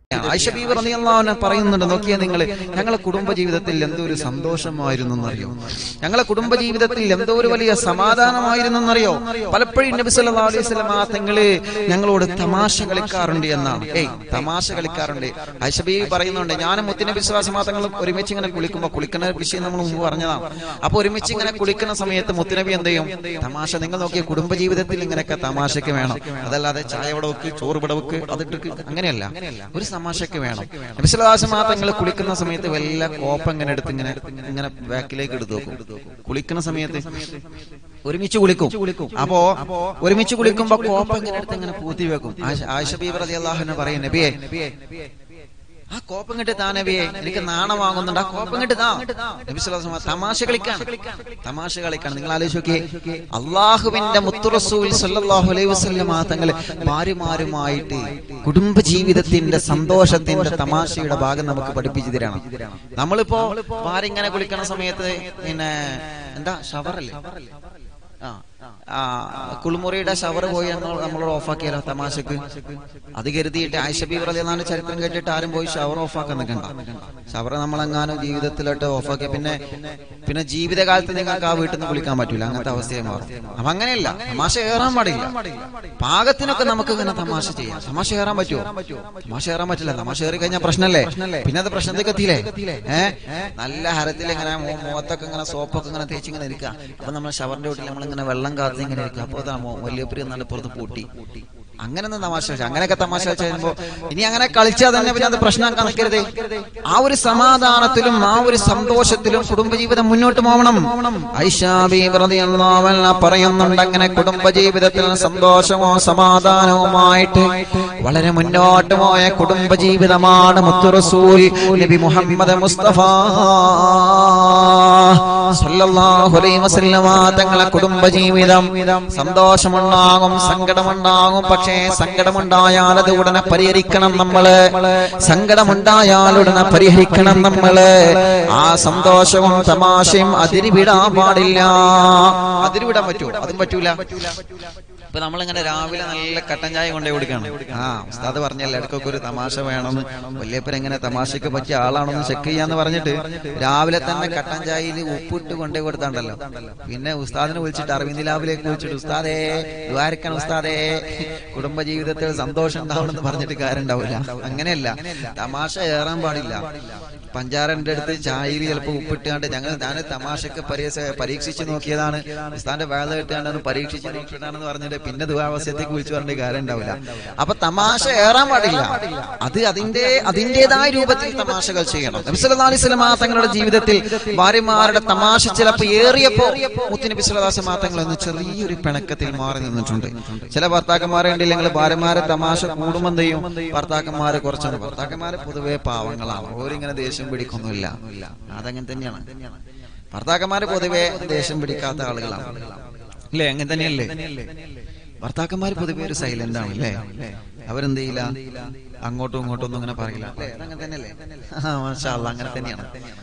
ആയിഷ ബീവി റളിയല്ലാഹു പറയുന്നുണ്ട് നോക്കിയാ നിങ്ങൾ ഞങ്ങളെ കുടുംബ ജീവിതത്തിൽ എന്തോ ഒരു സന്തോഷമായിരുന്നു എന്നറിയോ ഞങ്ങളെ കുടുംബ ജീവിതത്തിൽ എന്തോ ഒരു വലിയ സമാധാനമായിരുന്നു എന്നറിയോ പലപ്പോഴും നബി സല്ലല്ലാഹു അലൈഹി വസല്ലം തങ്ങള് ഞങ്ങളോട് തമാശ കളിക്കാറുണ്ട് എന്നാണ് ഏയ് തമാശ കളിക്കാറുണ്ട് ആയിഷ ബീവി പറയുന്നുണ്ട് ഞാനും മുത്തിനബി വിശ്വാസമാ തങ്ങൾ ഒരുമിച്ച് ഇങ്ങനെ കുളിക്കുമ്പോൾ കുളിക്കുന്ന വിഷയം നമ്മൾ മുമ്പ് പറഞ്ഞതാണ് അപ്പൊ ഒരുമിച്ച് ഇങ്ങനെ കുളിക്കുന്ന സമയത്ത് മുത്തുനബി എന്ത് ചെയ്യും തമാശ നിങ്ങൾ നോക്കിയ കുടുംബ ജീവിതത്തിൽ ഇങ്ങനെയൊക്കെ തമാശയൊക്കെ വേണം അതല്ലാതെ ചായ ഇവിടെ വെക്ക് ചോറ് ഇവിടെ വെക്ക് അതിട്ട് അങ്ങനെയല്ല ഒരു തമാശയൊക്കെ വേണം നബിസ്വലാസമാ തങ്ങൾ കുളിക്കുന്ന സമയത്ത് വല്ല കോപ്പം ഇങ്ങനെ എടുത്ത് ഇങ്ങനെ ഇങ്ങനെ ബാക്കിലേക്ക് എടുത്ത് വെക്കും കുളിക്കുന്ന സമയത്ത് ഒരുമിച്ച് കുളിക്കും അപ്പോ ഒരുമിച്ച് കുളിക്കുമ്പോ കോപ്പം ഇങ്ങനെ എടുത്ത് ഇങ്ങനെ പൂത്തി വെക്കും ആയിഷ- ആയിഷ ബീബർ അലി അള്ളാഹുനെ പറയും നബിയെ ആ കോപ്പം കിട്ടി താ നബിയെ എനിക്ക് നാണം വാങ്ങുന്നുണ്ട് ആ കോപ്പം കിട്ടി താ നബി സ്വല്ലല്ലാഹു അലൈഹി വസല്ലം തമാശ കളിക്കാണ് തമാശ കളിക്കാണ് നിങ്ങൾ ആലോചിച്ച് നോക്കിയേ അള്ളാഹുവിന്റെ മുത്തുറസൂൽ സല്ലല്ലാഹു അലൈഹി വസല്ലം തങ്ങൾ ഭാര്യമാരുമായിട്ട് കുടുംബ ജീവിതത്തിന്റെ സന്തോഷത്തിന്റെ തമാശയുടെ ഭാഗം നമുക്ക് പഠിപ്പിച്ചു തരണം നമ്മളിപ്പോ ഭാര്യ ഇങ്ങനെ കുളിക്കണ സമയത്ത് പിന്നെ എന്താ ഷവറല്ലേ ആ ആ കുളിമുറിയുടെ ഷവർ പോയി നമ്മൾ നമ്മളോട് ഓഫാക്കിയാലോ തമാശക്ക് അത് കരുതിയിട്ട് ആയിഷബി പറയുന്ന ചരിത്രം കേട്ടിട്ട് ആരും പോയി ഷവർ ഓഫാക്കാൻ നിൽക്കണ്ട ഷവർ നമ്മളെങ്ങാനും ജീവിതത്തിലോട്ട് ഓഫാക്കിയ പിന്നെ പിന്നെ ജീവിതകാലത്ത് നിങ്ങൾക്ക് ആ വീട്ടിൽ നിന്ന് കുളിക്കാൻ പറ്റൂല അങ്ങനത്തെ അവസ്ഥയെ മാറും അപ്പൊ അങ്ങനെയല്ല തമാശ ഏറാൻ പാടില്ല പാകത്തിനൊക്കെ നമുക്ക് ഇങ്ങനെ തമാശ ചെയ്യാം തമാശ ഏറാൻ പറ്റുമോ തമാശ ഏറാൻ പറ്റില്ല തമാശ ഏറി കഴിഞ്ഞാൽ പ്രശ്നല്ലേ പിന്നെ അത് പ്രശ്നത്തേക്ക് എത്തിയില്ലേ ഏഹ് നല്ല ഹരത്തിൽ ഇങ്ങനെ മു- മുഖത്തൊക്കെ ഇങ്ങനെ സോപ്പൊക്കെ ഇങ്ങനെ തേച്ച് ഇങ്ങനെ ഇരിക്കുക അപ്പൊ നമ്മൾ ഷവറിന്റെ വീട്ടിൽ നമ്മളിങ്ങനെ വെള്ളം കാത്തി ഇങ്ങനെ ഇരിക്കുക അപ്പൊ അതാ വലിയ പ്രിയ നല്ല പുറത്ത് പൂട്ടി അങ്ങനെ ഒന്നും തമാശ കളിച്ച അങ്ങനെയൊക്കെ തമാശ കളിച്ച് കഴിയുമ്പോ ഇനി അങ്ങനെ കളിച്ചാൽ തന്നെ പിന്നെ അത് പ്രശ്നമാക്കാൻ നിൽക്കരുത് ആ ഒരു സമാധാനത്തിലും ആ ഒരു സന്തോഷത്തിലും കുടുംബജീവിതം മുന്നോട്ട് പോകണം ഐഷാബി പറയുന്നുണ്ട് അങ്ങനെ കുടുംബജീവിതത്തിൽ സന്തോഷമോ സമാധാനവുമായിട്ട് വളരെ മുന്നോട്ട് പോയ കുടുംബജീവിതമാണ് മുത്തുറസൂൽ നബി മുഹമ്മദ് മുസ്തഫ സല്ലല്ലാഹു അലൈഹി വസല്ലമ തങ്ങളെ കുടുംബജീവിതം സന്തോഷമുണ്ടാകും സങ്കടമുണ്ടാകും പക്ഷേ സങ്കടമുണ്ടായാൽ അത് ഉടനെ പരിഹരിക്കണം നമ്മള് സങ്കടമുണ്ടായാൽ ഉടനെ പരിഹരിക്കണം നമ്മള് ആ സന്തോഷവും തമാശയും അതിരിവിടാൻ പാടില്ല അതിരിവിടാൻ പറ്റുമോ അതും പറ്റൂല ഇപ്പൊ നമ്മളിങ്ങനെ രാവിലെ നല്ല കട്ടൻ ചായ കൊണ്ടേ കൊടുക്കണം ആ ഉസ്താദ് പറഞ്ഞല്ലേ ഇടയ്ക്കൊക്കെ ഒരു തമാശ വേണമെന്ന് വല്യപ്പൻ എങ്ങനെ തമാശക്ക് പറ്റിയ ആളാണെന്ന് ചെക്ക് ചെയ്യാന്ന് പറഞ്ഞിട്ട് രാവിലെ തന്നെ കട്ടൻ ചായയിൽ ഉപ്പിട്ട് കൊണ്ടേ കൊടുത്താണ്ടല്ലോ പിന്നെ ഉസ്താദിനെ വിളിച്ചിട്ട് അരവിന്ദ് ലാബിലേക്ക് വിളിച്ചിട്ട് ഉസ്താദേ ദ്വാരക്കണം ഉസ്താദേ കുടുംബ ജീവിതത്തിൽ സന്തോഷം ഉണ്ടാവണമെന്ന് പറഞ്ഞിട്ട് കാര്യം ഉണ്ടാവില്ല അങ്ങനെയല്ല തമാശ ഏറാൻ പാടില്ല പഞ്ചാരന്റെ അടുത്ത് ചായയിൽ ചിലപ്പോൾ ഉപ്പിട്ടാണ്ട് ഞങ്ങൾ ഞാൻ തമാശക്ക് പരീക്ഷ പരീക്ഷിച്ച് നോക്കിയതാണ് ഉസ്താന്റെ വേള കിട്ടാണ്ട് പരീക്ഷിച്ച് നോക്കിയതാണെന്ന് പറഞ്ഞിട്ട് പിന്നെ ദുരാവസ്ഥത്തേക്ക് വിളിച്ചു പറഞ്ഞ കാര്യം ഉണ്ടാവില്ല അപ്പൊ തമാശ ഏറാൻ പാടില്ല അത് അതിന്റെ അതിന്റേതായ രൂപത്തിൽ തമാശകൾ ചെയ്യണം നബി സല്ലല്ലാഹു അലൈഹി വസല്ലം തങ്ങളുടെ ജീവിതത്തിൽ ഭാര്യമാരുടെ തമാശ ചിലപ്പോൾ ഏറിയപ്പോ മുത്തുനബി സല്ലല്ലാഹു അലൈഹി വസല്ലം തങ്ങൾ ഒന്ന് ചെറിയൊരു പിണക്കത്തിൽ മാറി നിന്നിട്ടുണ്ട് ചില ഭർത്താക്കന്മാരെ ഉണ്ടെങ്കിൽ ഭാര്യമാരെ തമാശ കൂടുമെന്ത് ചെയ്യും ഭർത്താക്കന്മാരെ കുറച്ചാണ് ഭർത്താക്കന്മാര് പൊതുവെ പാവങ്ങളാണ് ഓരിങ്ങനെ ദേഷ്യം പിടിക്കൊന്നുമില്ല അതങ്ങനെ തന്നെയാണ് ഭർത്താക്കന്മാര് പൊതുവെ ദേഷ്യം പിടിക്കാത്ത ആളുകളാണ് അല്ലേ അങ്ങനെ തന്നെയല്ലേ ഭർത്താക്കന്മാര് പൊതുവെ ഒരു സൈലന്റ് ആണ് അല്ലേ അവരെന്ത് ചെയ്യില്ല അങ്ങോട്ടും ഇങ്ങോട്ടും ഒന്നും അങ്ങനെ പറയില്ല അല്ലേ അതങ്ങനെ തന്നെയല്ലേ ആ മാഷാ അല്ലാ, അങ്ങനെ തന്നെയാണ്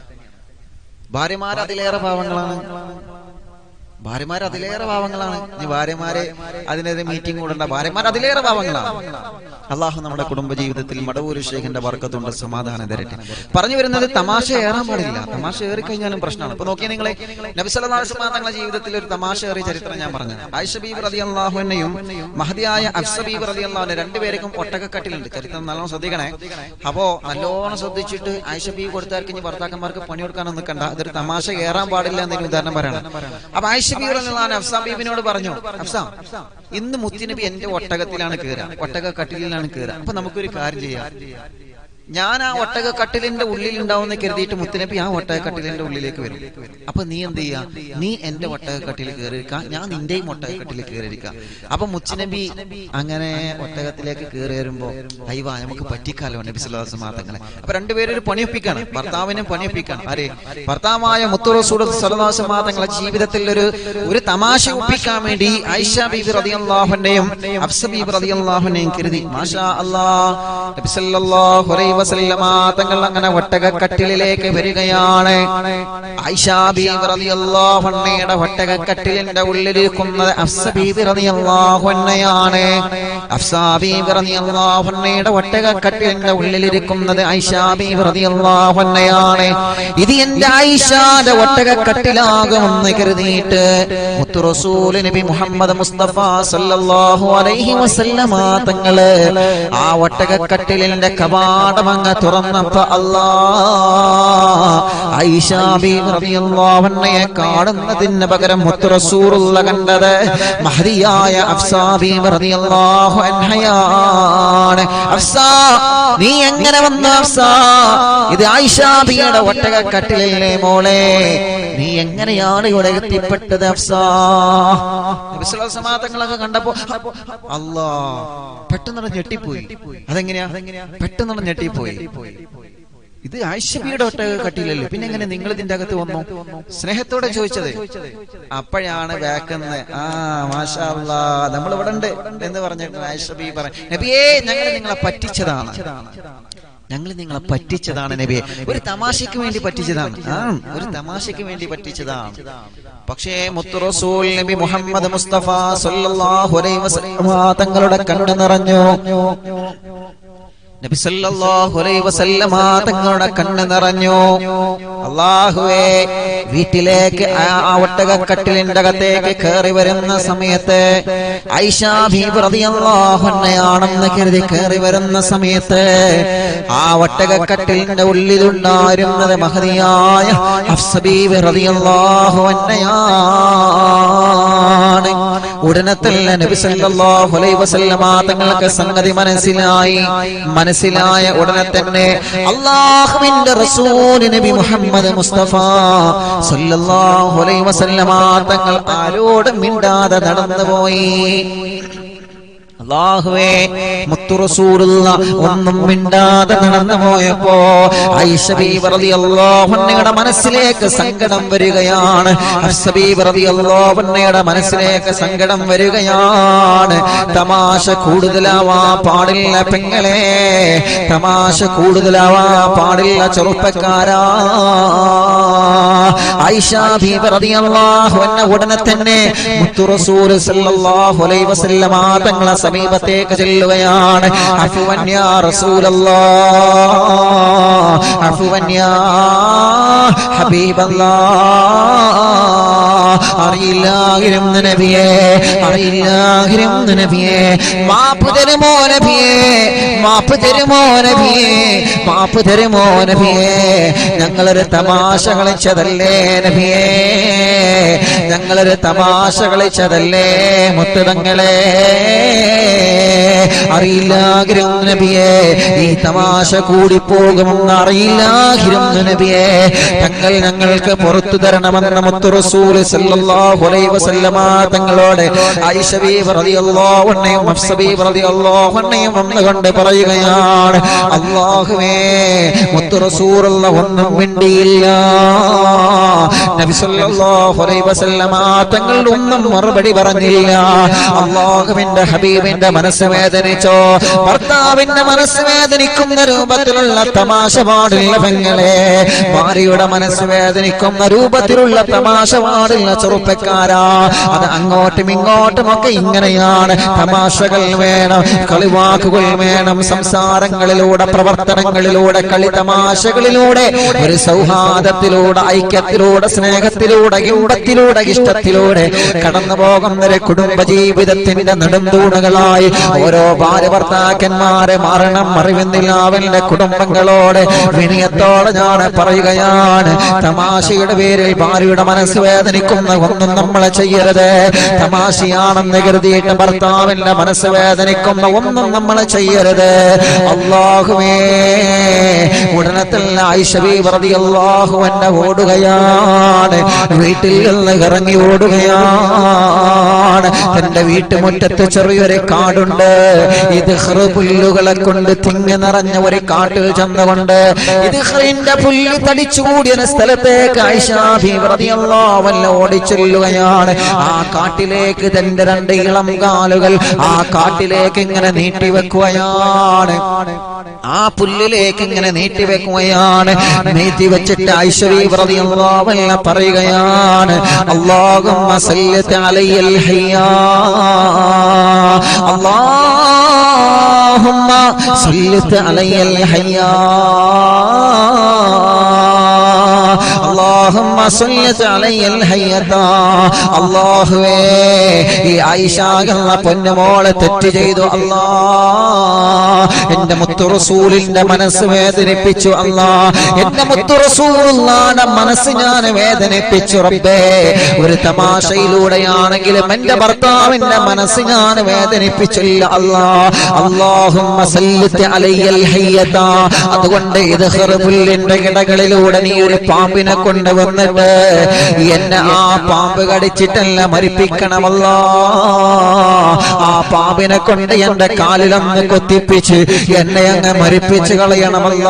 ഭാര്യമാർ അതിലേറെ പാവങ്ങളാണ് ഭാര്യമാർ അതിലേറെ പാവങ്ങളാണ് ഇനി ഭാര്യമാരെ അതിനെതിരെ മീറ്റിംഗ് കൂടണ്ട ഭാര്യമാർ അതിലേറെ പാവങ്ങളാണ് അള്ളാഹു നമ്മുടെ കുടുംബ ജീവിതത്തിൽ മടവൂര് ഷേഖിന്റെ വർക്കത്തുണ്ട് സമാധാനം തരട്ടെ പറഞ്ഞു വരുന്നത് തമാശ ഏറാൻ പാടില്ല തമാശ ഏറി കഴിഞ്ഞാലും പ്രശ്നമാണ് ഇപ്പൊ നോക്കിയാൽ നിങ്ങളെ നബിസലാസ്മാ തങ്ങളുടെ ജീവിതത്തിൽ ഒരു തമാശ ഏറിയ ചരിത്രം ഞാൻ പറഞ്ഞു ആയിഷ ബീബ് റതി അള്ളാഹുവിനെയും മഹതിയായ അഫ്സ ബീബ് റതി അള്ളാഹുവിനെ രണ്ടുപേർക്കും ഒട്ടകക്കട്ടിലുണ്ട് ചരിത്രം നല്ലോണം ശ്രദ്ധിക്കണേ അപ്പോ നല്ലോണം ശ്രദ്ധിച്ചിട്ട് ആയിഷ ബീബ് കൊടുത്താൽ കഴിഞ്ഞ് ഭർത്താക്കന്മാർക്ക് പണി കൊടുക്കാനൊന്നും നിൽക്കണ്ട ഇതൊരു തമാശ ഏറാൻ പാടില്ല എന്നതിന് ഉദാഹരണം പറയണം അപ്പൊ ആയിഷ ബീബ് റതി അള്ളാഹു അഫ്സ ബീബിനോട് പറഞ്ഞു അഫ്സ ഇന്ന് മുത്തിനബി എന്റെ ഒട്ടകത്തിലാണ് കയറുക ഒട്ടക കട്ടിലാണ് കയറുക അപ്പൊ നമുക്കൊരു കാര്യം ചെയ്യാം ഞാൻ ആ ഒട്ടക കട്ടിലിന്റെ ഉള്ളിൽ ഉണ്ടാവുന്ന കരുതിയിട്ട് മുത്തനബി ആ ഒട്ടക കട്ടിലിന്റെ ഉള്ളിലേക്ക് വരും അപ്പൊ നീ എന്ത് ചെയ്യാ നീ എന്റെ ഒട്ടക കട്ടിൽ കയറിയിരിക്ക ഞാൻ നിന്റെയും ഒട്ടക കട്ടിൽ കയറിയിരിക്ക അപ്പൊ മുച്ചനബി അങ്ങനെ ഒട്ടകത്തിലേക്ക് കയറി വരുമ്പോ അയ്യ നമുക്ക് പറ്റിക്കാലോ നബി സുല്ലാസ് മാതങ്ങളെ അപ്പൊ രണ്ടുപേരും ഒരു പണിയൊപ്പിക്കാണ് ഭർത്താവിനെ പണിയൊപ്പിക്കാണ് ആരെ ഭർത്താവായ മുത്തുറസൂട് സലദാസ് മാതങ്ങളെ ജീവിതത്തിൽ ഒരു ഒരു തമാശ ഒപ്പിക്കാൻ വേണ്ടി ഐഷ ബീബി റളിയല്ലാഹുവിന്റെയും അഫ്സ ബീബി റളിയല്ലാഹുവിനെയും കരുതി മാഷാ അല്ലാഹ് നബി സല്ലല്ലാഹു അലൈഹി വസല്ലമ തങ്ങൾ അങ്ങനെ ഒട്ടകക്കട്ടിലിലേക്ക് വരികയാണ് ആയിഷാ ബീവി റളിയല്ലാഹു അൻഹയുടെ ഒട്ടകക്കട്ടിലിന്റെ ഉള്ളിലിരിക്കുന്നത് അഫ്സ ബീവി റളിയല്ലാഹു അൻഹയാണ് അഫ്സ ബീവി റളിയല്ലാഹു അൻഹയുടെ ഒട്ടകക്കട്ടിലിന്റെ ഉള്ളിലിരിക്കുന്നത് ആയിഷാ ബീവി റളിയല്ലാഹു അൻഹയാണ് ഇത് എന്റെ ആയിഷാന്റെ ഒട്ടകക്കട്ടിലാകുമെന്ന് കരുതിയിട്ട് മുത്തു റസൂൽ നബി മുഹമ്മദ് മുസ്തഫ സല്ലല്ലാഹു അലൈഹി വസല്ലമ തങ്ങള് ആ ഒട്ടകക്കട്ടിലിന്റെ കവാടം അങ്ങ് തുറന്നപ്പോ അല്ലാ ആയിഷ ബീവി റളിയല്ലാഹു അൻഹയെ കാണുന്നതിന് പകരം മുത്തു റസൂലുള്ള കണ്ടത് മഹദിയായ അഫ്സ ബീവി റളിയല്ലാഹു അൻഹയാണ് അഫ്സ നീ എങ്ങനെ വന്നു അഫ്സ ഇത് ആയിഷ ബിയുടെ ഒട്ടകക്കട്ടിലല്ലേ മോളെ നീ എങ്ങനെയാണ് ഇവിടെ എത്തിപ്പെട്ടത് അഫ്സ നബി സ്വല്ലല്ലാഹു അലൈഹി വസല്ലം തങ്ങളൊക്കെ കണ്ടപ്പോ അല്ലാ പെട്ടെന്ന് ഞെട്ടിപ്പോയി അതെങ്ങനെയാ പെട്ടെന്ന് ഞെട്ടിപ്പോയി ഇത് ആയിഷബിയുടെ ഒട്ടക കട്ടിലല്ലേ പിന്നെ എങ്ങനെ നിങ്ങൾ ഇതിന്റെ അകത്ത് വന്നു സ്നേഹത്തോടെ ചോദിച്ചത് അപ്പോഴാണ് ബാക്കെന്ന് ആ മാഷാ അല്ലാ നമ്മൾ ഇവിടെ ഉണ്ട് എന്ന് പറഞ്ഞിട്ട് ആയിഷബി പറഞ്ഞു നബിയേ ഞങ്ങൾ നിങ്ങളെ പറ്റിച്ചതാണ് ഞങ്ങൾ നിങ്ങളെ പറ്റിച്ചതാണ് നബിയെ ഒരു തമാശയ്ക്ക് വേണ്ടി പറ്റിച്ചതാണ് ആ ഒരു തമാശയ്ക്ക് വേണ്ടി പറ്റിച്ചതാണ് പക്ഷേ മുത്തു റസൂൽ നബി മുഹമ്മദ് മുസ്തഫ സല്ലല്ലാഹു അലൈഹി വസല്ലം തങ്ങളുടെ കണ്ണ് നിറഞ്ഞു നബി സല്ലല്ലാഹു അലൈഹി വസല്ലമ തങ്ങളുടെ കണ്ണ് നിറഞ്ഞു അള്ളാഹുവേ വീട്ടിലേക്ക് ആ ആ ഒട്ടകക്കട്ടിലിന്റെ അകത്തേക്ക് കയറി വരുന്ന സമയത്ത് ഐഷ ബീബി റളിയല്ലാഹു അൻഹയാണെന്ന് കരുതി കയറി വരുന്ന സമയത്ത് ആ ഒട്ടകക്കട്ടിലിന്റെ ഉള്ളിലുണ്ടായിരുന്നത് മഹതിയായ ഹഫ്സ ബീബി റളിയല്ലാഹു അൻഹയാണ് ഉടനെ തന്നെ നബി സല്ലല്ലാഹു അലൈഹി വസല്ലമ തങ്ങൾക്ക് സംഗതി മനസ്സിലായി മനസ്സിലായ ഉടനെ തന്നെ അള്ളാഹുവിന്റെ റസൂൽ നബി മുഹമ്മദ് മുസ്തഫ സല്ലല്ലാഹു അലൈഹി വസല്ലമ തങ്ങൾ ആരോടും മിണ്ടാതെ നടന്നുപോയി അള്ളാഹുവേ മുത്തുറസൂലുള്ള ഒന്നും മിണ്ടാതെ നടന്നു പോയപ്പോ ഐഷബീബിയുടെ മനസ്സിലേക്ക് സങ്കടം വരികയാണ് ഹർഷബീബിയുടെ മനസ്സിലേക്ക് സങ്കടം വരികയാണ് തമാശ കൂടുതലാവാ പാടില്ല പെങ്ങളെ തമാശ കൂടുതലാവാ പാടില്ല ചെറുപ്പക്കാരാ ഐഷ ബീബി റളിയല്ലാഹു അൻഹ ഉടനെ തന്നെ മുത്തുറസൂൽ സല്ലല്ലാഹു അലൈഹി വസല്ലമ തങ്ങളെ സമീപത്തേക്ക് ചെല്ലുകയാണ് അഫുവൻ യാ റസൂലല്ലാഹ് അഫുവൻ യാ ഹബീബല്ലാഹ് അറിയില്ലായിരുന്നു നബിയേ അറിയില്ലായിരുന്നു നബിയേ മാപ്പ് തരുമോ നബിയേ മാപ്പ് തരുമോ നബിയേ മാപ്പ് തരുമോ നബിയേ ഞങ്ങളൊരു തമാശ കളിച്ചതല്ലേ നബിയേ ഞങ്ങളൊരു തമാശ കളിച്ചതല്ലേ മുത്തുതങ്ങളെ അറിയില്ലാകിരുന്നു നബിയെ ഈ തമാശ കൂടി പോകുമെന്ന് അറിയില്ലാകിരുന്നു നബിയെ തങ്ങൾ ഞങ്ങൾക്ക് പുറത്തു തരണമെന്ന് മുത്തു റസൂൽ സല്ലല്ലാഹു അലൈഹി വസല്ലമ തങ്ങളോട് ആയിഷ ബീവി റളിയല്ലാഹു അൻഹയും ഹഫ്സ ബീവി റളിയല്ലാഹു അൻഹയും വന്നുകൊണ്ട് പറയുകയാണ് അല്ലാഹുവേ മുത്തു റസൂലുള്ള ഒന്നും മിണ്ടിയില്ല നബി സല്ലല്ലാഹു അലൈഹി വസല്ലമ തങ്ങൾ ഒന്നും മറുപടി പറഞ്ഞില്ല അള്ളാഹുവിന്റെ ഹബീബിന്റെ മനസ്സ് വേദനിച്ചോ ഭർത്താവിന്റെ മനസ്സ് വേദനിക്കുന്ന രൂപത്തിലുള്ള തമാശ പാടില്ല പെങ്ങളെ ഭാര്യയുടെ മനസ്സ് വേദനിക്കുന്ന രൂപത്തിലുള്ള തമാശ പാടില്ല ചെറുപ്പക്കാരാ അത് അങ്ങോട്ടും ഇങ്ങോട്ടും ഒക്കെ ഇങ്ങനെയാണ് തമാശകൾ വേണം കളിവാക്കുകൾ വേണം സംസാരങ്ങളിലൂടെ പ്രവർത്തനങ്ങളിലൂടെ കളി തമാശകളിലൂടെ ഒരു സൗഹാർദ്ദത്തിലൂടെ ഐക്യത്തിലൂടെ സ്നേഹത്തിലൂടെ ഇമ്പത്തിലൂടെ ഇഷ്ടത്തിലൂടെ കടന്നു പോകുന്ന ഒരു കുടുംബ ജീവിതത്തിന്റെ നെടുന്തൂണുകളായി ഓരോ ഭാര്യ ഭർത്താക്കന്മാരെ മരണം അറിയുന്നില്ല അവന്റെ കുടുംബങ്ങളോട് വിനയത്തോടെ ഞാൻ പറയുകയാണ് തമാശയുടെ പേരിൽ ഭാര്യയുടെ മനസ്സ് വേദനിക്കുന്ന ഒന്നും നമ്മൾ ചെയ്യരുത് തമാശയാണെന്ന് കരുതിയിട്ട് ഭർത്താവിന്റെ മനസ്സ് വേദനിക്കുന്ന ഒന്നും നമ്മൾ ചെയ്യരുത് അള്ളാഹുവേ ഉടനത്തിൽ ഐഷബി പ്രതി അള്ളാഹു എന്നെ ഓടുകയാണ് വീട്ടിൽ നിന്ന് ഇറങ്ങി ഓടുകയാണ് തന്റെ വീട്ടുമുറ്റത്ത് ചെറിയൊരു കാടുണ്ട് ഇത് പുല്ലുകളെ കൊണ്ട് തിങ്ങി നിറഞ്ഞ ഒരു കാട്ടിൽ ചെന്നുകൊണ്ട് ഇത് ഹ്റിന്റെ പുല്ല് തടിച്ചുകൂടിയ സ്ഥലത്തേക്ക് ഐഷാഭിവ്രതിയല്ലാവല്ല ഓടിച്ചെല്ലുകയാണ് ആ കാട്ടിലേക്ക് തന്റെ രണ്ട് ഇളം കാലുകൾ ആ കാട്ടിലേക്ക് ഇങ്ങനെ നീട്ടിവെക്കുകയാണ് ആ പുല്ലിലേക്ക് ഇങ്ങനെ നീട്ടിവെക്കുകയാണ് നീട്ടി വെച്ചിട്ട് ഐശ്വര്യ പ്രതിയല്ല പറയുകയാണ് അള്ളാഹുമ്മ സല്ലത്ത് അലയ്യൽ ഹയ്യാ അള്ളാഹുമ്മ സല്ലത്ത് അലയ്യൽ ഹയ്യാ اللهم صلت علي الحيتا അള്ളാഹുവേ ഈ ആയിഷ എന്ന പൊന്നുമോളെ തെറ്റ് ചെയ്തു അല്ലാ എന്റെ മുത്തു റസൂലിന്റെ മനസ്സ് വേദനിപ്പിച്ചു അല്ലാ എന്റെ മുത്തു റസൂലുള്ളാന്റെ മനസ്സ് ഞാൻ വേദനിപ്പിച്ചു റബ്ബേ ഒരു തമാശയിലൂടെയാണെങ്കിലും എന്റെ ഭർത്താവിന്റെ മനസ്സ് ഞാൻ വേദനിപ്പിച്ചില്ല അല്ലാ അല്ലാഹുമ്മ സല്ലത്ത് അലയ്യൽ ഹയ്യത അതുകൊണ്ട് ഇത് ഹെർബുല്ലിന്റെ കിടകളിലൂടെ നീ ഒരു പാമ്പിനെ കൊണ്ടുവന്നിട്ട് എന്നെ ആ പാമ്പ് കടിച്ചിട്ടല്ല മരിപ്പിക്കണമല്ല ആ പാമ്പിനെ കൊണ്ട് എന്റെ കാലിലൊന്ന് കൊത്തിപ്പിച്ച് എന്നെ അങ്ങ് മരിപ്പിച്ച് കളയണമല്ല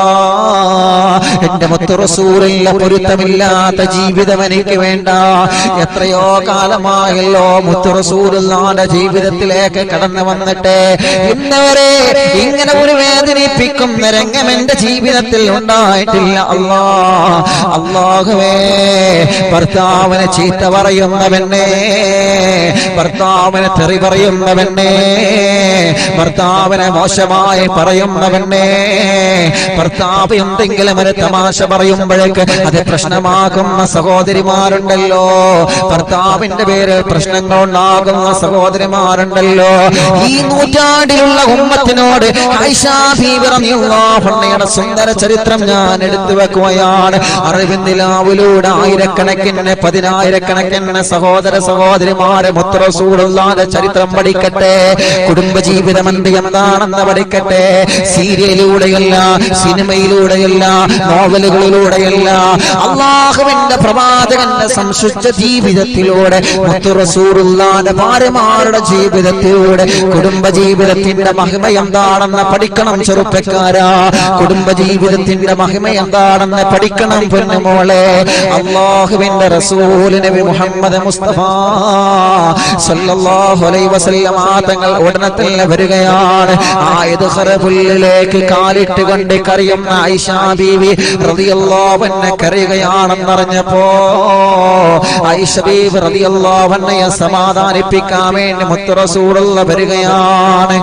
എന്റെ മുത്തുറസൂറില്ല പൊരുത്തമില്ലാത്ത ജീവിതം എനിക്ക് വേണ്ട എത്രയോ കാലമായല്ലോ മുത്തുറസൂറുള്ളാന്റെ ജീവിതത്തിലേക്ക് കടന്നു വന്നിട്ട് ഇന്നവരെ ഇങ്ങനെ ഒരു വേദനിപ്പിക്കുന്ന രംഗം എന്റെ ജീവിതത്തിൽ ഉണ്ടായിട്ടില്ല അല്ലാ അള്ളാഹുവേ ഭർത്താവിനെ ചീത്ത പറയുന്നവനെ ഭർത്താവിനെ തെറി പറയുന്നവനെ ഭർത്താവിനെ മോശമായി പറയുന്നവനെ ഭർത്താവ് എന്തെങ്കിലും ഒരു തമാശ പറയുമ്പോഴേക്ക് അത് പ്രശ്നമാകുന്ന സഹോദരിമാരുണ്ടല്ലോ ഭർത്താവിന്റെ പേരിൽ പ്രശ്നങ്ങൾ ഉണ്ടാകുന്ന സഹോദരിമാരുണ്ടല്ലോ ഈ നൂറ്റാണ്ടിലുള്ള ഉമ്മത്തിനോട് ആയിഷാ ബീവി റളിയല്ലാഹു അൻഹയുടെ സുന്ദര ചരിത്രം ഞാൻ എടുത്തു വെക്കുകയാണ് അറിവിന്ദിലാവിലൂടെ ആയിരക്കണക്കിന് പതിനായിരക്കണക്കിന് സഹോദര സഹോദരിമാരെ മുത്തറസൂടുള്ളാന്റെ ചരിത്രം പഠിക്കട്ടെ കുടുംബജീവിതം എന്ത് എന്താണെന്ന് പഠിക്കട്ടെ സീരിയലിലൂടെയല്ല സിനിമയിലൂടെയല്ല നോവലുകളിലൂടെയല്ല അള്ളാഹുവിന്റെ പ്രവാചകന്റെ സംശുദ്ധ ജീവിതത്തിലൂടെ മുത്തുറസൂറുള്ളാന്റെ ഭാര്യമാരുടെ ജീവിതത്തിലൂടെ കുടുംബജീവിതത്തിന്റെ മഹിമ എന്താണെന്ന് പഠിക്കണം ചെറുപ്പക്കാരാ കുടുംബജീവിതത്തിന്റെ മഹിമ എന്താണെന്ന് പഠിക്കണം പൊന്നുമോളെ അള്ളാഹുവിന്റെ റസൂൽ നബി മുഹമ്മദ് മുസ്തഫ സല്ലല്ലാഹു അലൈഹി വസല്ലം തങ്ങൾ ഉടനെ തന്നെ വരികയാണ് ആയത് ഖറബുല്ലിലേക്ക് കാലിട്ട് കൊണ്ട് കറിയുന്ന ആയിഷ ബീവി റളിയല്ലാഹു അൻഹ കരയുകയാണെന്നറിഞ്ഞപ്പോ ആയിഷ ബീവി റളിയല്ലാഹു അൻഹയെ സമാധാനിപ്പിക്കാൻ വേണ്ടി മുത്തു റസൂലുള്ള വരികയാണ്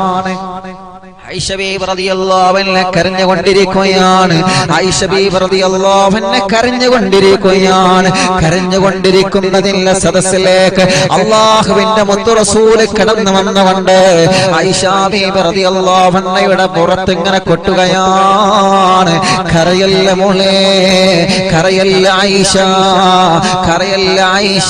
ഐഷ ബീബി റളിയല്ലാഹു അൻഹ കരഞ്ഞുകൊണ്ടിരിക്കുകയാണ് ഐഷ ബീബി റളിയല്ലാഹു അൻഹ കരഞ്ഞുകൊണ്ടിരിക്കുകയാണ് കരഞ്ഞുകൊണ്ടിരിക്കുന്നതിന്റെ സദസ്സിലേക്ക് അള്ളാഹുവിന്റെ മുത്തു റസൂല് കടന്നു വന്നുകൊണ്ട് ഐഷ ബീബി റളിയല്ലാഹു അൻഹയുടെ പുറത്ത് ഇങ്ങനെ കൊട്ടുകയാണ് കരയല്ല മോളെ കരയല്ല ഐഷ കരയല്ല ഐഷ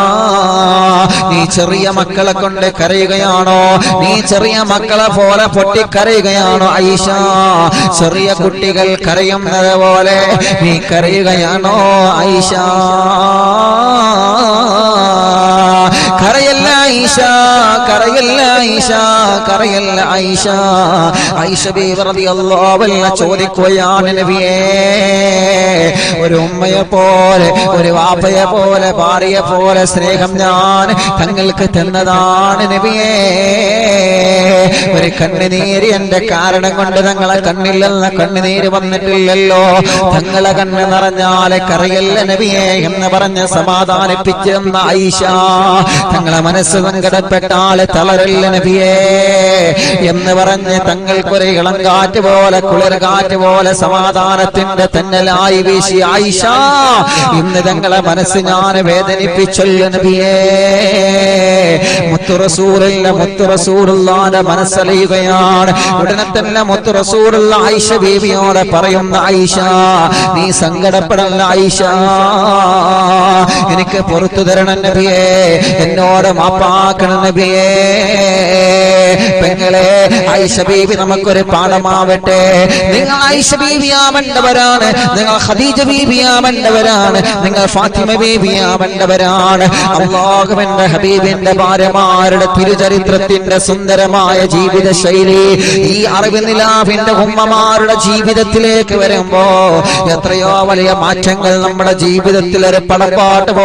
നീ ചെറിയ മക്കളെ കൊണ്ട് കരയുകയാണോ നീ ചെറിയ മക്കളെ പോലെ പൊട്ടി കരയുകയാണോ ഐഷ ചെറിയ കുട്ടികൾ കരയുന്നത് പോലെ നീ കരയുകയാണോ ഐഷ കരയല്ല ഐഷ കരയല്ല ഐഷ കരയല്ല ഐഷ ഐഷ ബീവി റളിയല്ലാഹു അൻഹ ചോദിക്കുകയാണ് നബിയേ ഒരു ഉമ്മയെ പോലെ ഒരു വാപ്പയെ പോലെ ഭാര്യയെ പോലെ സ്നേഹം ഞാൻ തങ്ങൾക്ക് തന്നതാണ് നബിയേ ഒരു കണ്ണുനീര് എന്റെ കാരണം കൊണ്ട് തങ്ങളെ കണ്ണില്ലെന്ന കണ്ണുനീര് വന്നിട്ടില്ലല്ലോ തങ്ങളെ കണ്ണ് നിറഞ്ഞാലെ കറിയല്ല നബിയെ എന്ന് പറഞ്ഞ് സമാധാനിപ്പിച്ചെന്ന ഐഷ തങ്ങളെ മനസ്സ് സങ്കടപ്പെട്ടാലെ തളരല്ല നബിയേ എന്ന് പറഞ്ഞ് തങ്ങൾക്കൊരു ഇളം കാറ്റ് പോലെ കുളിർ കാറ്റ് പോലെ സമാധാനത്തിന്റെ തന്നലായി വീശി ആയിഷ ഇന്ന് തങ്ങളെ മനസ്സ് ഞാൻ വേദനിപ്പിച്ചല്ലോ നബിയേ മുത്തുറസൂറില്ല മുത്തുറസൂറുള്ളാന്റെ മനസ്സറിയുകയാണ് ഉടനെ തന്നെ മുത്തുറസൂറുള്ള ആയിഷ ബീവിയോട് പറയുന്ന ആയിഷ നീ സങ്കടപ്പെടല്ല ആയിഷ എനിക്ക് പുറത്തു തരണം നബിയേ എന്നോട് മാപ്പാക്കണം നബിയേ പെങ്ങളെ ആയിഷ ബീവി നമുക്കൊരു പാഠമാവട്ടെ നിങ്ങൾ ആയിഷ ബീവിയാവേണ്ടവരാണ് നിങ്ങൾ ഖദീജ ബീവിയാവേണ്ടവരാണ് നിങ്ങൾ ഫാത്തിമ ബീവിയാവേണ്ടവരാണ് അള്ളാഹുവിന്റെ ഹബീബിന്റെ ഭാര്യമാരുടെ തിരുചരിത്രത്തിന്റെ സുന്ദരമായ ജീവിത ശൈലി ഈ അറിവ് നിലാവിന്റെ ഉമ്മമാരുടെ ജീവിതത്തിലേക്ക് വരുമ്പോ എത്രയോ വലിയ മാറ്റങ്ങൾ നമ്മുടെ ജീവിതത്തിൽ ഒരു പടപ്പാട്ട് പോലെ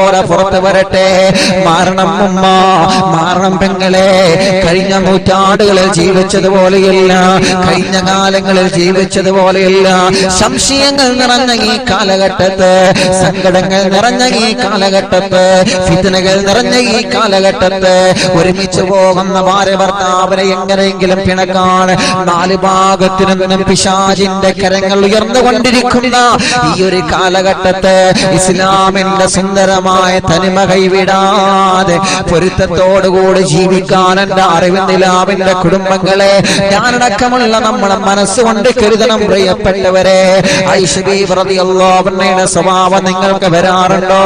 പോലെ പുറത്തു വരട്ടെ മാറണം ഉമ്മ മാറണം പെങ്ങളെ കഴിഞ്ഞ നൂറ്റാണ്ടുകളിൽ ജീവിച്ചതുപോലെയല്ല കഴിഞ്ഞ കാലങ്ങളിൽ ജീവിച്ചതുപോലെയല്ല സംശയങ്ങൾ നിറഞ്ഞ ഈ കാലഘട്ടത്ത് സങ്കടങ്ങൾ നിറഞ്ഞ ഈ കാലഘട്ടത്ത് ഫിത്തനകൾ നിറഞ്ഞ ഈ കാലഘട്ടത്ത് ഒരുമിച്ച് പോകുന്ന ഭാര്യ ഭർത്താവിനെ എങ്ങനെയെങ്കിലും പിണക്കാൻ നാല് ഭാഗത്തു നിന്നും പിശാചിന്റെ കരങ്ങൾ ഉയർന്നുകൊണ്ടിരിക്കുന്ന ഈ ഒരു കാലഘട്ടത്ത് ഇസ്ലാമിന്റെ സുന്ദരമായ തനിമ കൈവിടാതെ പൊരുത്തത്തോടുകൂടി ജീവിക്കാൻ എന്റെ അറിവിന്ദിലാവിന്റെ കുടുംബങ്ങളെ ഞാനടക്കമുള്ള നമ്മളെ മനസ്സുകൊണ്ട് കരുതണം പ്രിയപ്പെട്ടവരെ ഐശ്വരി പ്രതിയല്ലോവണ്ണയുടെ സ്വഭാവം നിങ്ങൾക്ക് വരാറുണ്ടോ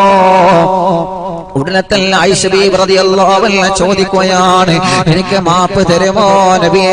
ഉടനെ തന്നെ ഐശ്വരി പ്രതിയല്ലോവല്ല ചോദിക്കുകയാണ് എനിക്ക് മാപ്പ് തരുമോ നബിയേ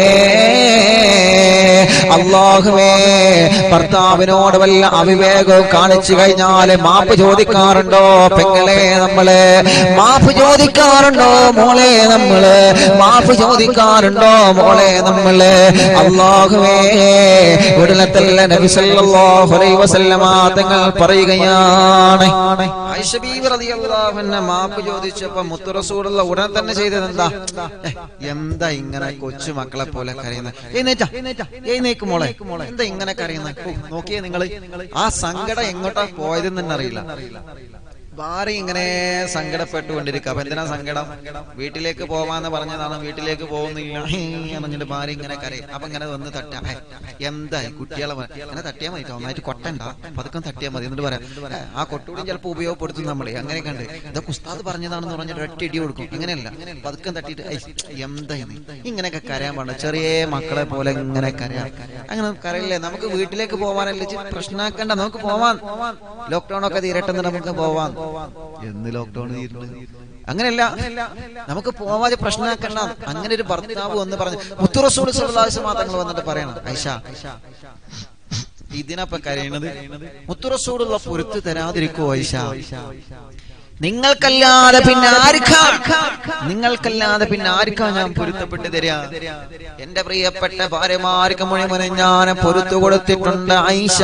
അള്ളാഹുവേ ഭർത്താവിനോട് വല്ല അവിവേകവും കാണിച്ചു കഴിഞ്ഞാല് മാപ്പ് ചോദിക്കാറുണ്ടോ പെങ്ങളെ നമ്മള് മാപ്പ് ചോദിക്കാറുണ്ടോ മോളെ നമ്മള് മാപ്പ് ചോദിക്കാറുണ്ടോ മോളെ നമ്മള് അള്ളാഹുവേ ഉടനെ തന്നെ നബി സല്ലല്ലാഹു അലൈഹി വസല്ലമ തങ്ങൾ പറയുകയാണ് ആയിഷ ബീവി റളിയല്ലാഹു അൻഹ മാപ്പ് ചോദിച്ചപ്പോ മുത്തു റസൂലുള്ള ഉടൻ തന്നെ ചെയ്തത് എന്താ ഏ, എന്താ ഇങ്ങനെ കൊച്ചു മക്കളെ പോലെ കരയുന്നത് എഴുന്നേറ്റാ എഴുന്നേക്ക് മോളെ എന്താ ഇങ്ങനെ കരയുന്നത് ഓ, നോക്കിയേ നിങ്ങള് ആ സങ്കടം എങ്ങോട്ടാ പോയതെന്ന് തന്നെ അറിയില്ല ഭാര്യ ഇങ്ങനെ സങ്കടപ്പെട്ടുകൊണ്ടിരിക്കുക അപ്പൊ എന്തിനാ സങ്കടം വീട്ടിലേക്ക് പോവാന്ന് പറഞ്ഞതാണ് വീട്ടിലേക്ക് പോകുന്നില്ല ഹേ, പറഞ്ഞിട്ട് ഭാര്യ ഇങ്ങനെ കരയും അപ്പൊ ഇങ്ങനെ വന്ന് തട്ടാ ഹേ, എന്തായി കുട്ടികളെ വ- ഇങ്ങനെ തട്ടിയാ മതി ട്ടോ, നന്നായിട്ട് കൊട്ടണ്ട പതുക്കം തട്ടിയാ മതി എന്നിട്ട് പറയാം "ഏ, ആ കൊട്ടുകൂടി ചിലപ്പോൾ ഉപയോഗപ്പെടുത്തും നമ്മളെ അങ്ങനെ കണ്ട് ഇതൊക്കെ ഉസ്താദ് പറഞ്ഞതാണെന്ന് പറഞ്ഞിട്ട് ഒറ്റ ഇടി കൊടുക്കും അങ്ങനെയല്ല പതുക്കം തട്ടിയിട്ട് "ഐ, എന്താ ഇത് ഇങ്ങനെയൊക്കെ കരയാൻ പാടില്ല ചെറിയ മക്കളെ പോലെ ഇങ്ങനെ കരയാം അങ്ങനെ കരയില്ലേ നമുക്ക് വീട്ടിലേക്ക് പോവാനല്ലേ ഇച്ചിരി പ്രശ്നമാക്കണ്ട നമുക്ക് പോവാൻ ലോക്ക്ഡൌൺ ഒക്കെ തീരട്ടെന്ന് നമുക്ക് പോവാൻ എന്ന് ലോക്ക്ഡൌൺ തീരുന്നത് അങ്ങനെയല്ല നമുക്ക് പോവാതെ പ്രശ്നമാക്കണ്ട അങ്ങനെ ഒരു ഭർത്താവ് എന്ന് പറഞ്ഞു മുത്തുറസൂൾ തങ്ങൾ വന്നിട്ട് പറയണം ഐഷ ഇതിനപ്പൊ കരയണത് മുത്തുറസൂടുള്ള പൊരുത്ത് തരാതിരിക്കോ ഐഷ നിങ്ങൾക്കല്ലാതെ പിന്നെ ആർക്കാ നിങ്ങൾക്കല്ലാതെ പിന്നെ ആർക്കാ ഞാൻ പൊരുത്തപ്പെട്ട് തരാ എന്റെ പ്രിയപ്പെട്ട ഭാര്യമാർക്ക് മുഴുവനും ഞാൻ പൊരുത്തു കൊടുത്തിട്ടുണ്ട് ഐഷ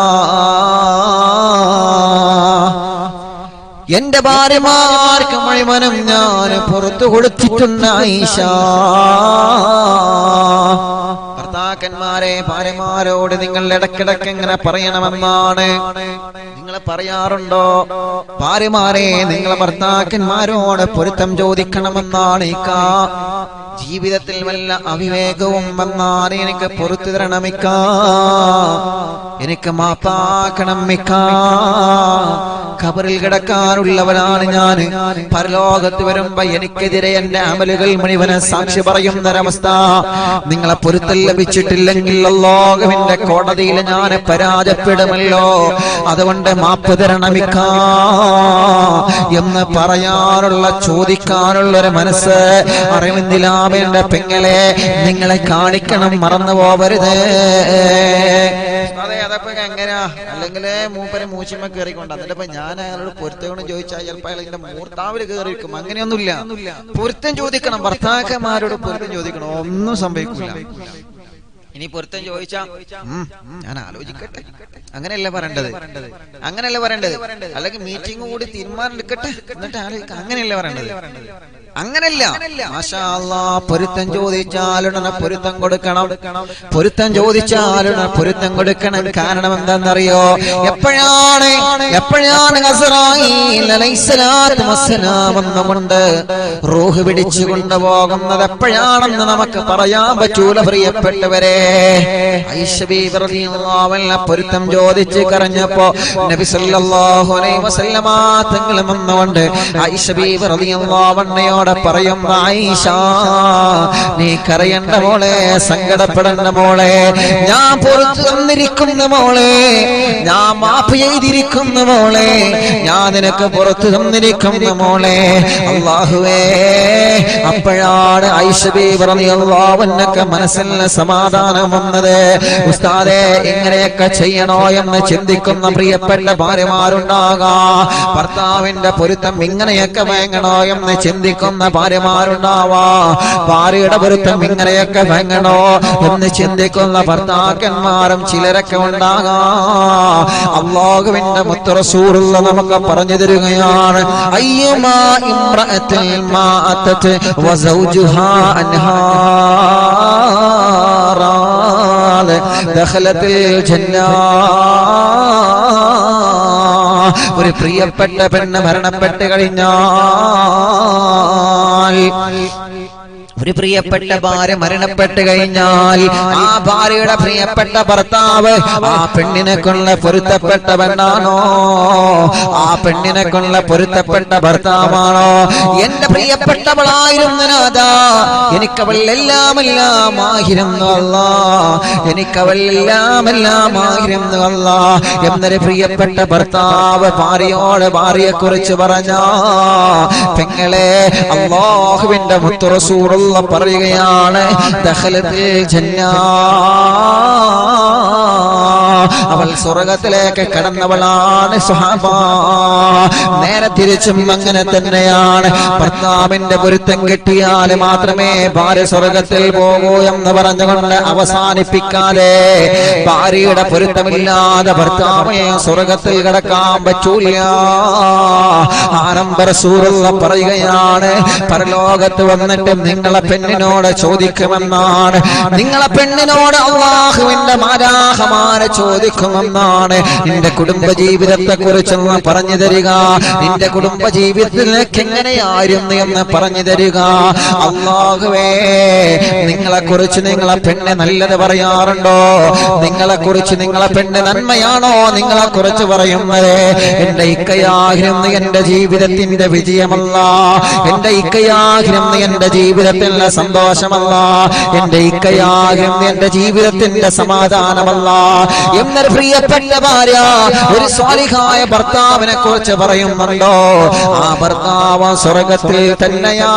എന്റെ ഭാര്യമാർക്ക് മുഴുവനും ഞാൻ പുറത്തു കൊടുത്തിട്ടുണ്ട് ഐഷ ഭർത്താക്കന്മാരെ ഭാര്യമാരോട് നിങ്ങൾ ഇടക്കിടക്ക് എങ്ങനെ പറയണമെന്നാണ് നിങ്ങൾ പറയാറുണ്ടോ ഭാര്യമാരെ നിങ്ങളെ ഭർത്താക്കന്മാരോട് പൊരുത്തം ചോദിക്കണമെന്നാണ് ഇക്ക ജീവിതത്തിൽ വല്ല അവിവേകവും വന്നാൽ എനിക്ക് പൊറത്തു തരണമിക്ക എനിക്ക് മാപ്പാക്കണം മിക്ക ഖബറിൽ കിടക്കാനുള്ളവനാണ് ഞാൻ പരലോകത്ത് വരുമ്പോ എനിക്കെതിരെ എന്റെ അമലുകൾ മുഴുവന് സാക്ഷി പറയുന്നൊരവസ്ഥ നിങ്ങളെ പൊരുത്തൽ ലഭിച്ചിട്ടില്ലെങ്കിൽ ലോകവിന്റെ കോടതിയിൽ ഞാൻ പരാജയപ്പെടുമല്ലോ അതുകൊണ്ട് മാപ്പ് തരണമിക്ക എന്ന് പറയാനുള്ള ചോദിക്കാനുള്ള ഒരു മനസ്സ് അറിവിന്ദിലാവേണ്ട പെങ്ങളെ നിങ്ങളെ കാണിക്കണം മറന്നു പോവരുത് അതെ അതപ്പോ എങ്ങനെയാ അല്ലെങ്കിൽ മൂപ്പരെ മൂച്ചിമ്മ കയറിക്കൊണ്ട് എന്നിട്ട് ഇപ്പൊ ഞാൻ അയാളോട് പൊരുത്തം ചോദിച്ചാൽ ചിലപ്പോ അയാൾ എന്റെ മൂർത്താവില് കയറിയിരിക്കും അങ്ങനെയൊന്നുമില്ല പൊരുത്തം ചോദിക്കണം ഭർത്താക്കന്മാരോട് പൊരുത്തം ചോദിക്കണം ഒന്നും സംഭവിക്കില്ല ഇനി പൊരുത്തം ചോദിച്ചാ ഉം, ഞാൻ ആലോചിക്കട്ടെ അങ്ങനെയല്ല പറയേണ്ടത് അങ്ങനെയല്ല പറയേണ്ടത് അല്ലെങ്കിൽ മീറ്റിംഗ് കൂടി തീരുമാനം എടുക്കട്ടെ എന്നിട്ട് ആലോചിക്കാം അങ്ങനെയല്ല പറയേണ്ടത് അങ്ങനല്ല മാഷാ അല്ലാ, പൊരുത്തം ചോദിച്ചാലുടനെ പൊരുത്തം കൊടുക്കണം പൊരുത്തം ചോദിച്ചാലുടനെ പൊരുത്തം കൊടുക്കണം കാരണം എന്താണെന്നറിയോ എപ്പോഴാണ് എപ്പോഴാണ് അസ്രായീൽ അലൈഹിസ്സലാത്തു വസ്സലാം വന്നുകൊണ്ട് റൂഹ് പിടിച്ചു കൊണ്ടുപോകുന്നത് എപ്പോഴാണെന്ന് നമുക്ക് പറയാൻ പറ്റൂല പ്രിയപ്പെട്ടവരെ ഐഷ ബീബി റളിയല്ലാഹു അൻഹ പൊരുത്തം ചോദിച്ച് കരഞ്ഞപ്പോ നബി സല്ലല്ലാഹു അലൈഹി വസല്ലമ തങ്ങൾ വന്നുകൊണ്ട് ഐഷ ബീബി റളിയല്ലാഹു അൻഹയോട് പറയും ആയിഷ നീ കരയണ്ട മോളെ സങ്കടപ്പെടണ്ട മോളെ ഞാൻ പുറത്തു തന്നിരിക്കുന്ന മോളെ ഞാൻ മാപ്പ് ചെയ്തിരിക്കുന്ന മോളെ ഞാൻ നിനക്ക് പുറത്തു തന്നിരിക്കുന്ന മോളെ അള്ളാഹുവേ അപ്പോഴാണ് ഐഷബി പറഞ്ഞൊക്കെ മനസ്സിൽ സമാധാനം വന്നത് ഉസ്താദെ ഇങ്ങനെയൊക്കെ ചെയ്യണോ എന്ന് ചിന്തിക്കുന്ന പ്രിയപ്പെട്ട ഭാര്യമാരുണ്ടാകാം ഭർത്താവിന്റെ പൊരുത്തം ഇങ്ങനെയൊക്കെ വേങ്ങണോ എന്ന് ചിന്തിക്കുന്ന ചിന്തിക്കുന്ന ഭാര്യമാരുണ്ടാവാ ഭാര്യയുടെ പൊരുത്തം ഇങ്ങനെയൊക്കെ വേങ്ങണോ എന്ന് ചിന്തിക്കുന്ന ഭർത്താക്കന്മാരും ചിലരൊക്കെ ഉണ്ടാകാം അള്ളാഹുവിന്റെ മുത്തറസൂറുള്ള നമുക്ക് പറഞ്ഞു തരികയാണ് അയ്യമാ ഇമ്രഅത്തിൽ മാഅത്തത് വസൗജുഹാ അൻഹാ റാദ ദഖലത്തിൽ ജന്നാ ഒരു പ്രിയപ്പെട്ട പെണ്ണ് മരണപ്പെട്ട് കഴിഞ്ഞാൽ ഒരു പ്രിയപ്പെട്ട ഭാര്യ മരണപ്പെട്ട് കഴിഞ്ഞാൽ ആ ഭാര്യയുടെ പ്രിയപ്പെട്ട ഭർത്താവ് ആ പെണ്ണിനെ കൊള്ള പൊരുത്തപ്പെട്ട പെണ്ണാണോ ആ പെണ്ണിനെ കൊള്ള പൊരുത്തപ്പെട്ട ഭർത്താവാണോ എന്റെ പ്രിയപ്പെട്ടവളായിരുന്നു നാഥാ എനിക്കവൾ എല്ലാം എല്ലാം ആയിരുന്നു അല്ല എനിക്കവൾ എല്ലാം എല്ലാം ആയിരുന്നു അല്ല എന്നൊരു പ്രിയപ്പെട്ട ഭർത്താവ് ഭാര്യയോട് ഭാര്യയെ കുറിച്ച് പറഞ്ഞ പെങ്ങളെ അള്ളാഹുവിന്റെ മുത്തുറസൂറുള്ള പറയുകയാണ് ദഖലത്തിൽ ജന്നാ അവൾ സ്വർഗത്തിലേക്ക് കടന്നവളാണ് സുഹാബ നേരെ തിരിച്ചും അങ്ങനെ തന്നെയാണ് ഭർത്താവിന്റെ പൊരുത്തം കിട്ടിയാൽ മാത്രമേ ഭാര്യ സ്വർഗത്തിൽ പോകൂ എന്ന് പറഞ്ഞുകൊണ്ട് അവസാനിപ്പിക്കാതെ ഭാര്യയുടെ പൊരുത്തമില്ലാതെ ഭർത്താവിനെ സ്വർഗത്തിൽ കിടക്കാൻ പറ്റൂല ആരംഭ സൂറുള്ള പറയുകയാണ് പരലോകത്ത് വന്നിട്ട് നിങ്ങളെ പെണ്ണിനോട് ചോദിക്കുമെന്നാണ് നിങ്ങളെ പെണ്ണിനോട് അള്ളാഹുവിന്റെ മാരാഹമാരെ ചോദിക്കുമെന്നാണ് നിന്റെ കുടുംബ ജീവിതത്തെ കുറിച്ചൊന്ന് പറഞ്ഞു തരിക നിന്റെ കുടുംബ ജീവിതത്തിലേക്ക് എങ്ങനെയായിരുന്നു എന്ന് പറഞ്ഞു തരിക അള്ളാഹുവേ നിങ്ങളെ കുറിച്ച് നിങ്ങളെ പെണ്ണ് നല്ലത് പറയാറുണ്ടോ നിങ്ങളെ കുറിച്ച് നിങ്ങളെ പെണ്ണ് നന്മയാണോ നിങ്ങളെ കുറിച്ച് പറയുന്നത് എന്റെ ഇക്കയായിരുന്നു എന്റെ ജീവിതത്തിന്റെ വിജയമല്ല എന്റെ ഇക്കയായിരുന്നു എന്റെ ജീവിതത്തിലെ സന്തോഷമല്ല എന്റെ ഇക്കയായിരുന്നു എന്റെ ജീവിതത്തിന്റെ സമാധാനമല്ല എന്നൊരു പ്രിയപ്പെട്ട ഭാര്യ ഒരു സ്വാലിഹായ ഭർത്താവിനെ കുറിച്ച് പറയുന്നുണ്ടോ ആ ഭർത്താവ് സ്വർഗത്തിൽ തന്നെയാ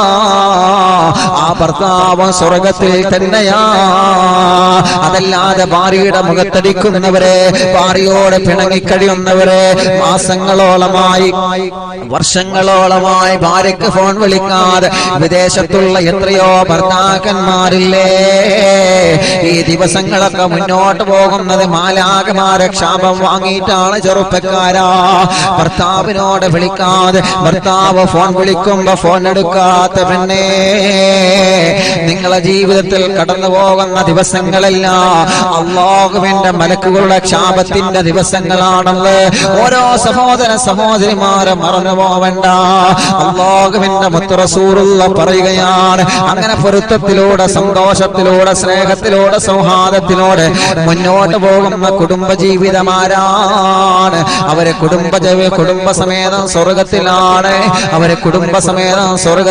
ആ ഭർത്താവ് സ്വർഗത്തിൽ തന്നെയാ അതല്ലാതെ ഭാര്യയുടെ മുഖത്തടിക്കുന്നവരെ ഭാര്യയോട് പിണങ്ങിക്കഴിയുന്നവരെ മാസങ്ങളോളമായി വർഷങ്ങളോളമായി ഭാര്യയ്ക്ക് ഫോൺ വിളിക്കാതെ വിദേശത്തുള്ള എത്രയോ ഭർത്താക്കന്മാരില്ലേ ഈ ദിവസങ്ങളൊക്കെ മുന്നോട്ട് പോകുന്നത് മാലാകമാരെ ക്ഷാപം വാങ്ങിയിട്ടാണ് ചെറുപ്പക്കാരാ ഭർത്താവിനോട് വിളിക്കാതെ ഭർത്താവ് ഫോൺ വിളിക്കുമ്പോ ഫോൺ എടുക്കാത്ത പെണ്ണേ നിങ്ങളെ ജീവിതത്തിൽ കടന്നു പോകുന്ന ദിവസങ്ങളെല്ലാം അള്ളാഹുവിന്റെ മലക്കുകളുടെ ക്ഷാപത്തിന്റെ ദിവസങ്ങളാണത് ഓരോ സഹോദര സഹോദരിമാരെ മറന്നു പോവണ്ട അള്ളാഹുവിന്റെ മുത്തുറസൂറുള്ള പറയുകയാണ് അങ്ങനെ പൊരുത്തത്തിലൂടെ സന്തോഷത്തിലൂടെ സ്നേഹത്തിലൂടെ സൗഹാർദ്ദത്തിലൂടെ മുന്നോട്ട് പോകുന്ന കുടുംബ ജീവിതമാരാണ് അവരെ കുടുംബ ജവ- കുടുംബസമേതം സ്വർഗത്തിലാണ് അവരെ കുടുംബസമേതം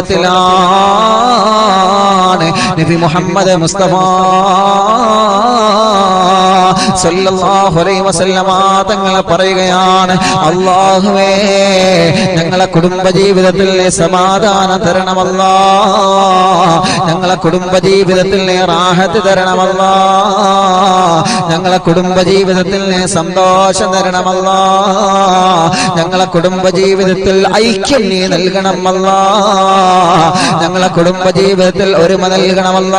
സ്വർഗത്തിലാണ് നബി മുഹമ്മദ് മുസ്തഫ സല്ലല്ലാഹു അലൈഹി വസല്ലമ തങ്ങൾ പറയുകയാണ് അള്ളാഹുവേ ഞങ്ങളെ കുടുംബ ജീവിതത്തിൽ നീ സമാധാനം തരണമല്ല ഞങ്ങളെ കുടുംബ ജീവിതത്തിൽ നീ റാഹത്ത് തരണമല്ല ഞങ്ങളെ കുടുംബ ജീവിതത്തിൽ നീ സന്തോഷം തരണമല്ല ഞങ്ങളെ കുടുംബ ജീവിതത്തിൽ ഐക്യം നീ നൽകണമല്ല ഞങ്ങളെ കുടുംബ ജീവിതത്തിൽ ഒരുമ നൽകണമല്ല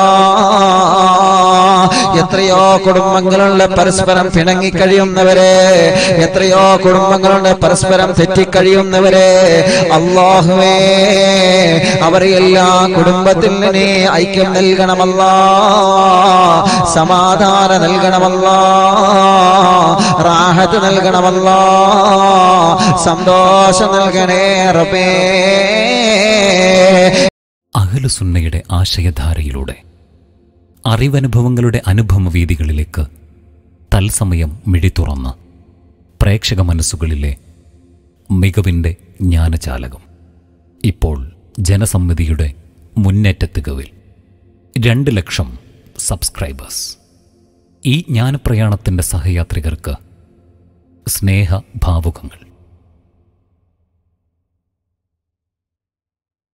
എത്രയോ കുടുംബങ്ങളുണ്ട് പരസ്പരം പിണങ്ങിക്കഴിയുന്നവരെ എത്രയോ കുടുംബങ്ങളുണ്ട് പരസ്പരം തെറ്റിക്കഴിയുന്നവരെ അള്ളാഹുവേ അവരെ എല്ലാ കുടുംബത്തിൽ നീ ഐക്യം നൽകണമല്ല സമാധാനം നൽകണമല്ല റാഹത്ത് നൽകണമല്ല സന്തോഷം നൽകണേ റബേ അഹലുസുന്നയുടെ ആശയധാരയിലൂടെ അറിവനുഭവങ്ങളുടെ അനുഭവവേദികളിലേക്ക് തത്സമയം മിഴി തുറന്ന് പ്രേക്ഷക മനസ്സുകളിലെ മികവിൻ്റെ ജ്ഞാനചാലകം ഇപ്പോൾ ജനസമ്മതിയുടെ മുന്നേറ്റത്തികവിൽ രണ്ട് ലക്ഷം സബ്സ്ക്രൈബേഴ്സ് ഈ ജ്ഞാനപ്രയാണത്തിൻ്റെ സഹയാത്രികർക്ക് സ്നേഹഭാവുകങ്ങൾ